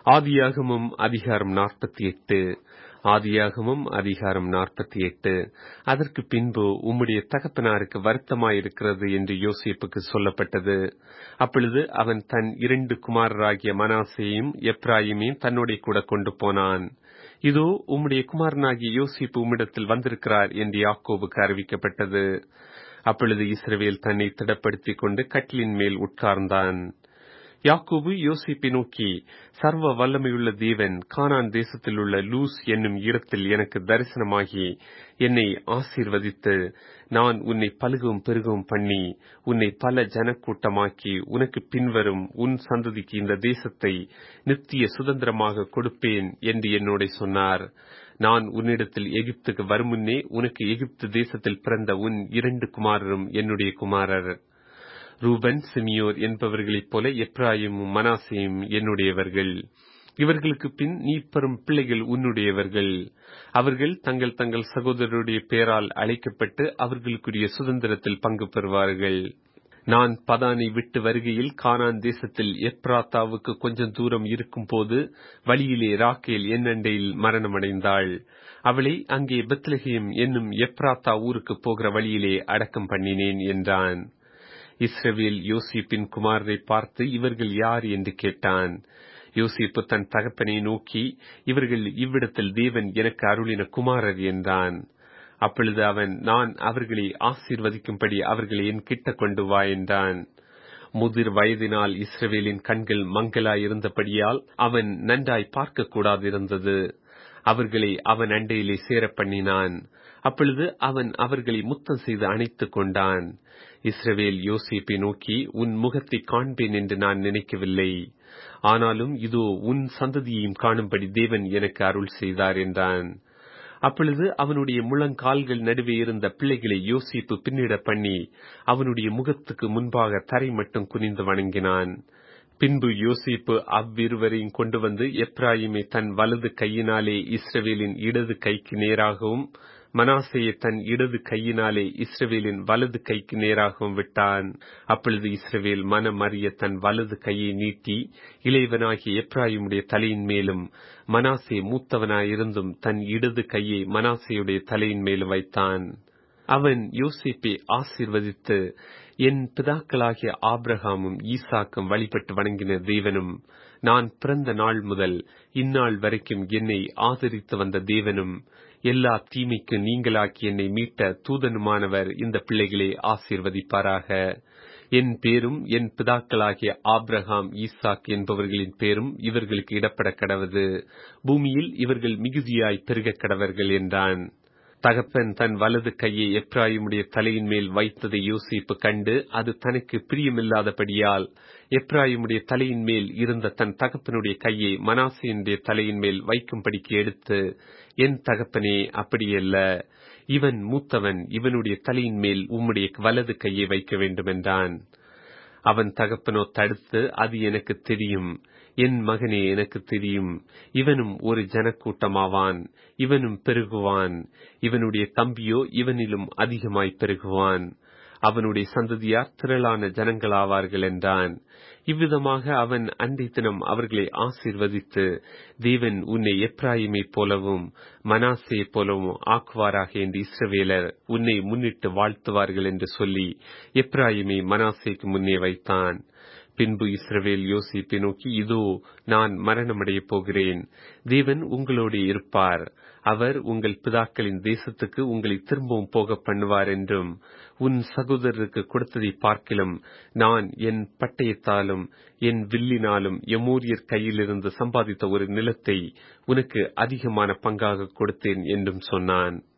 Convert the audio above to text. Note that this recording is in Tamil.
ஆதியாகமம் அதிகாரம் நாற்பத்தி எட்டு ஆதியாகமம் அதிகாரம் நாற்பத்தி எட்டு அதற்கு பின்பு உம்முடைய தகப்பனாருக்கு வருத்தமாயிருக்கிறது என்று யோசேப்புக்கு சொல்லப்பட்டது அப்பொழுது அவன் தன் இரண்டு குமாரராகிய மனாசேயும் எப்ராயிமையும் தன்னோட கூட கொண்டு போனான் இதோ உம்முடைய குமாரனாகிய யோசிப்பு உம்மிடத்தில் வந்திருக்கிறார் என்று யாக்கோபுக்கு அறிவிக்கப்பட்டது அப்பொழுது இஸ்ரவேல் தன்னை திடப்படுத்திக் கொண்டு கட்டிலின் மேல் உட்கார்ந்தான் யாக்கோபு யோசிப்பை நோக்கி சர்வ வல்லமையுள்ள தேவன் கானான் தேசத்தில் உள்ள லூஸ் என்னும் இடத்தில் எனக்கு தரிசனமாகி என்னை ஆசீர்வதித்து நான் உன்னை பலுகவும் பெருகவும் பண்ணி உன்னை பல ஜனக்கூட்டமாக்கி உனக்கு பின்வரும் உன் சந்ததிக்கு இந்த தேசத்தை நித்திய சுதந்திரமாக கொடுப்பேன் என்று என்னோட சொன்னார் நான் உன்னிடத்தில் எகிப்துக்கு வருமுன்னே உனக்கு எகிப்து தேசத்தில் பிறந்த உன் இரண்டு குமாரரும் என்னுடைய குமாரர் ரூபன் சிமியோர் என்பவர்களைப் போல எப்ராயிமும் மனாசையும் என்னுடையவர்கள் இவர்களுக்கு பின் நீ பெறும் பிள்ளைகள் உன்னுடையவர்கள் அவர்கள் தங்கள் தங்கள் சகோதரருடைய பெயரால் அழைக்கப்பட்டு அவர்களுக்குரிய சுதந்திரத்தில் பங்கு பெறுவார்கள் நான் பதானை விட்டு வருகையில் கானான் தேசத்தில் எப்ராத்தாவுக்கு கொஞ்சம் தூரம் இருக்கும் போது வழியிலே ராக்கேல் என்னண்டையில் மரணமடைந்தாள் அவளை அங்கே பெத்லஹேம் என்னும் எப்ராத்தா ஊருக்கு போகிற வழியிலே அடக்கம் பண்ணினேன் என்றான் இஸ்ரவேல் யோசிப்பின் குமாரரை பார்த்து இவர்கள் யார் என்று கேட்டான் யோசிப்பு தன் தகப்பனை நோக்கி இவர்கள் இவ்விடத்தில் தேவன் எனக்கு அருளின குமாரர் என்றான் அப்பொழுது அவன் நான் அவர்களை ஆசீர்வதிக்கும்படி அவர்களை என் கிட்ட கொண்டு வா என்றான் முதிர் வயதினால் இஸ்ரவேலின் கண்கள் மங்களாயிருந்தபடியால் அவன் நன்றாய் பார்க்க கூடாதிருந்தது அவர்களை அவன் அண்டையிலே சேர பண்ணினான் அப்பொழுது அவன் அவர்களை முத்தம் செய்து அணைத்துக் கொண்டான் இஸ்ரவேல் யோசிப்பை நோக்கி உன் முகத்தை காண்பேன் என்று நான் நினைக்கவில்லை ஆனாலும் இதோ உன் சந்ததியையும் காணும்படி தேவன் எனக்கு அருள் செய்தார் என்றான் அப்பொழுது அவனுடைய முழங்கால்கள் நடுவே இருந்த பிள்ளைகளை யோசிப்பு பின்னிட பண்ணி அவனுடைய முகத்துக்கு முன்பாக தரை மட்டும் குனிந்து வணங்கினான் பின்பு யோசிப்பு அவ்விருவரையும் கொண்டு வந்து எப்ராயிமை தன் வலது கையினாலே இஸ்ரவேலின் இடது கைக்கு நேராகவும் மனாசையை தன் இடது கையினாலே இஸ்ரவேலின் வலது கைக்கு நேராகவும் விட்டான் அப்பொழுது இஸ்ரவேல் மனம் அறிய தன் வலது கையை நீட்டி இளைவனாகிய எப்ராயிமுடைய தலையின் மேலும் மனாசே மூத்தவனாயிருந்தும் தன் இடது கையை மனாசையுடைய தலையின் மேலும் வைத்தான் அவன் யோசிப்பை ஆசீர்வதித்து என் பிதாக்களாகிய ஆப்ரஹாமும் ஈசாக்கும் வழிபட்டு வணங்கின தேவனும் நான் பிறந்த நாள் முதல் இந்நாள் வரைக்கும் என்னை ஆதரித்து வந்த தேவனும் எல்லா தீமைக்கு நீங்களாக்கி என்னை மீட்ட தூதனுமானவர் இந்த பிள்ளைகளை ஆசீர்வதிப்பாராக என் பேரும் என் பிதாக்களாகிய ஆப்ரஹாம் ஈசாக் என்பவர்களின் பேரும் இவர்களுக்கு இடப்பட கடவது பூமியில் இவர்கள் மிகுதியாய் பெருக கடவர்கள் என்றான் தகப்பன் தன் வலது கையை எப்ராயிமுடைய தலையின் மேல் வைத்ததை யோசிப்பு கண்டு அது தனக்கு பிரியமில்லாதபடியால் எப்ராயிமுடைய தலையின் மேல் இருந்த தன் தகப்பனுடைய கையை மனாசையினுடைய தலையின் மேல் வைக்கும்படிக்கு எடுத்து என் தகப்பனே அப்படியல்ல இவன் மூத்தவன் இவனுடைய தலையின் மேல் உம்முடைய வலது கையை வைக்க வேண்டும் என்றான் அவன் தகப்பனோ தடுத்து அது எனக்கு தெரியும் என் மகனே எனக்கு தெரியும் இவனும் ஒரு ஜனக்கூட்டமாவான் இவனும் பெருகுவான் இவனுடைய தம்பியோ இவனிலும் அதிகமாய் பெருகுவான் அவனுடைய சந்ததியார் திரளான ஜனங்களாவார்கள் என்றான் இவ்விதமாக அவன் அண்டை தினம் அவர்களை ஆசீர்வதித்து தேவன் உன்னை எப்ராயிமை போலவும் மனாசே போலவும் ஆக்குவாராக என்று இஸ்ரவேலர் உன்னை முன்னிட்டு வாழ்த்துவார்கள் என்று சொல்லி எப்ராயிமை மனாசேக்கு முன்னே வைத்தான் பின்பு இஸ்ரவேல் யோசிப்பை நோக்கி இதோ நான் மரணமடையப் போகிறேன் தேவன் உங்களோடு இருப்பார் அவர் உங்கள் பிதாக்களின் தேசத்துக்கு உங்களை திரும்பவும் போக பண்ணுவார் என்றும் உன் சகோதரருக்கு கொடுத்ததை பார்க்கிலும் நான் என் பட்டயத்தாலும் என் வில்லினாலும் எமூரியர் கையிலிருந்து சம்பாதித்த ஒரு நிலத்தை உனக்கு அதிகமான பங்காக கொடுத்தேன் என்றும் சொன்னான்